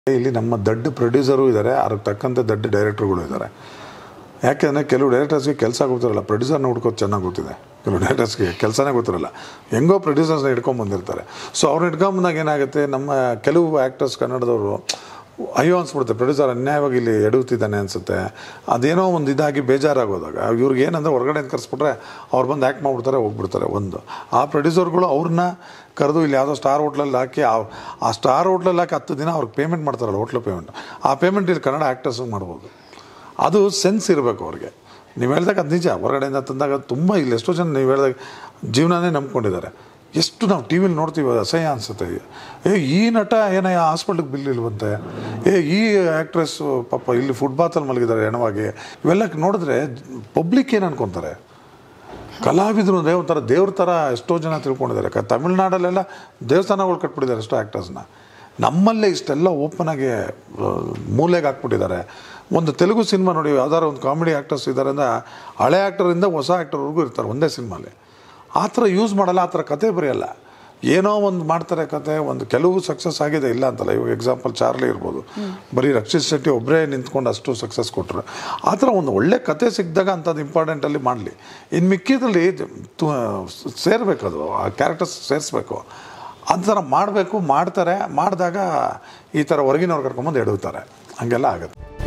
ಇಲ್ಲಿ ನಮ್ಮ ದೊಡ್ಡ ಪ್ರೊಡ್ಯೂಸರು ಇದ್ದಾರೆ ಅದಕ್ಕೆ ತಕ್ಕಂತೆ ದೊಡ್ಡ ಡೈರೆಕ್ಟರ್ಗಳು ಇದ್ದಾರೆ ಯಾಕೆಂದರೆ ಕೆಲವು ಡೈರೆಕ್ಟರ್ಸ್ಗೆ ಕೆಲಸ ಗೊತ್ತಿರಲ್ಲ ಪ್ರೊಡ್ಯೂಸರ್ನ ಹುಡ್ಕೋದು ಚೆನ್ನಾಗಿ ಗೊತ್ತಿದೆ ಕೆಲವು ಡೈರೆಕ್ಟರ್ಸ್ಗೆ ಕೆಲಸನೇ ಗೊತ್ತಿರಲ್ಲ ಹೆಂಗೋ ಪ್ರೊಡ್ಯೂಸರ್ಸ್ನ ಹಿಡ್ಕೊಂಡ್ ಬಂದಿರ್ತಾರೆ ಸೊ ಅವ್ರನ್ನ ಹಿಡ್ಕೊಂಬಂದಾಗ ಏನಾಗುತ್ತೆ ನಮ್ಮ ಕೆಲವು ಆ್ಯಕ್ಟರ್ಸ್ ಕನ್ನಡದವರು ಅಯ್ಯೋ ಅನ್ಸ್ಬಿಡುತ್ತೆ ಪ್ರೊಡ್ಯೂಸರ್ ಅನ್ಯಾಯವಾಗಿ ಇಲ್ಲಿ ಎಡುತ್ತಿದ್ದಾನೆ ಅನಿಸುತ್ತೆ ಅದೇನೋ ಒಂದು ಇದಾಗಿ ಬೇಜಾರಾಗೋದಾಗ ಇವ್ರಿಗೆ ಏನಂದ್ರೆ ಹೊರಗಡೆ ಕರೆಸ್ಬಿಟ್ರೆ ಅವ್ರು ಬಂದು ಆ್ಯಕ್ಟ್ ಮಾಡಿಬಿಡ್ತಾರೆ ಹೋಗ್ಬಿಡ್ತಾರೆ ಒಂದು ಆ ಪ್ರೊಡ್ಯೂಸರ್ಗಳು ಅವ್ರನ್ನ ಕರೆದು ಇಲ್ಲಿ ಯಾವುದೋ ಸ್ಟಾರ್ ಹೋಟ್ಲಲ್ಲಿ ಹಾಕಿ ಆ ಆ ಸ್ಟಾರ್ ಹೋಟ್ಲಲ್ಲಿ ಹಾಕಿ ಹತ್ತು ದಿನ ಅವ್ರಿಗೆ ಪೇಮೆಂಟ್ ಮಾಡ್ತಾರಲ್ಲ ಹೋಟ್ಲು ಪೇಮೆಂಟ್ ಆ ಪೇಮೆಂಟ್ ಇಲ್ಲಿ ಕನ್ನಡ ಆ್ಯಕ್ಟರ್ಸಿಗೆ ಮಾಡ್ಬೋದು ಅದು ಸೆನ್ಸ್ ಇರಬೇಕು ಅವ್ರಿಗೆ ನೀವು ಹೇಳ್ದಾಗ ಅದು ನಿಜ ಹೊರಗಡೆಯಿಂದ ತಂದಾಗ ತುಂಬ ಇಲ್ಲಿ ಎಷ್ಟೋ ಜನ ನೀವು ಹೇಳ್ದಾಗ ಜೀವನನೇ ನಂಬ್ಕೊಂಡಿದ್ದಾರೆ ಎಷ್ಟು ನಾವು ಟಿ ವಿಲಿ ನೋಡ್ತೀವಿ ಅಸಹ್ಯ ಅನಿಸುತ್ತೆ ಏ ಈ ನಟ ಏನಯ್ಯ ಹಾಸ್ಪಿಟ್ಲಿಗೆ ಬಿಲ್ ಇಲ್ವಂತೆ ಏ ಈ ಆ್ಯಕ್ಟ್ರೆಸ್ಸು ಪಾಪ ಇಲ್ಲಿ ಫುಟ್ಬಾತಲ್ಲಿ ಮಲಗಿದ್ದಾರೆ ಹೆಣವಾಗಿ ಇವೆಲ್ಲ ನೋಡಿದ್ರೆ ಪಬ್ಲಿಕ್ ಏನು ಅನ್ಕೊತಾರೆ ಕಲಾವಿದರು ಅಂದರೆ ಒಂಥರ ದೇವ್ರ ಥರ ಎಷ್ಟೋ ಜನ ತಿಳ್ಕೊಂಡಿದ್ದಾರೆ ಕ ತಮಿಳ್ನಾಡಲ್ಲೆಲ್ಲ ದೇವಸ್ಥಾನಗಳು ಕಟ್ಬಿಟ್ಟಿದ್ದಾರೆ ಎಷ್ಟೋ ಆ್ಯಕ್ಟರ್ಸ್ನ ನಮ್ಮಲ್ಲೇ ಇಷ್ಟೆಲ್ಲ ಓಪನ್ ಆಗಿ ಆ, ಮೂಲೆಗೆ ಹಾಕ್ಬಿಟ್ಟಿದ್ದಾರೆ ಒಂದು ತೆಲುಗು ಸಿನಿಮಾ ನೋಡಿ ಯಾವ್ದಾದ್ರು ಒಂದು ಕಾಮಿಡಿ ಆ್ಯಕ್ಟರ್ಸ್ ಇದ್ದಾರೆ ಅಂದ್ರೆ ಹಳೆ ಆ್ಯಕ್ಟರಿಂದ ಹೊಸ ಆ್ಯಕ್ಟರ್ವರೆಗೂ ಇರ್ತಾರೆ ಒಂದೇ ಸಿನಿಮಾಲಿ ಆ ಥರ ಯೂಸ್ ಮಾಡಲ್ಲ ಆ ಥರ ಕತೆ ಬರೆಯಲ್ಲ ಏನೋ ಒಂದು ಮಾಡ್ತಾರೆ ಕತೆ ಒಂದು ಕೆಲವು ಸಕ್ಸಸ್ ಆಗಿದೆ ಇಲ್ಲ ಅಂತಲ್ಲ ಇವಾಗ ಎಕ್ಸಾಂಪಲ್ ಚಾರ್ಲಿ ಇರ್ಬೋದು ಬರೀ ರಕ್ಷಿತ್ ಶೆಟ್ಟಿ ಒಬ್ಬರೇ ನಿಂತ್ಕೊಂಡು ಅಷ್ಟು ಸಕ್ಸಸ್ ಕೊಟ್ಟರು ಆ ಥರ ಒಂದು ಒಳ್ಳೆ ಕತೆ ಸಿಕ್ಕಿದಾಗ ಅಂಥದ್ದು ಇಂಪಾರ್ಟೆಂಟಲ್ಲಿ ಮಾಡಲಿ ಇನ್ನು ಮಿಕ್ಕಿದಲ್ಲಿ ತು ಸೇರಬೇಕು ಅದು ಆ ಕ್ಯಾರೆಕ್ಟರ್ಸ್ ಸೇರಿಸ್ಬೇಕು ಆ ಥರ ಮಾಡಬೇಕು ಮಾಡ್ತಾರೆ ಮಾಡಿದಾಗ ಈ ಥರ ಹೊರಗಿನವ್ರು ಕರ್ಕೊಂಬಂದು ಎಡುತ್ತಾರೆ ಹಂಗೆಲ್ಲ ಆಗುತ್ತೆ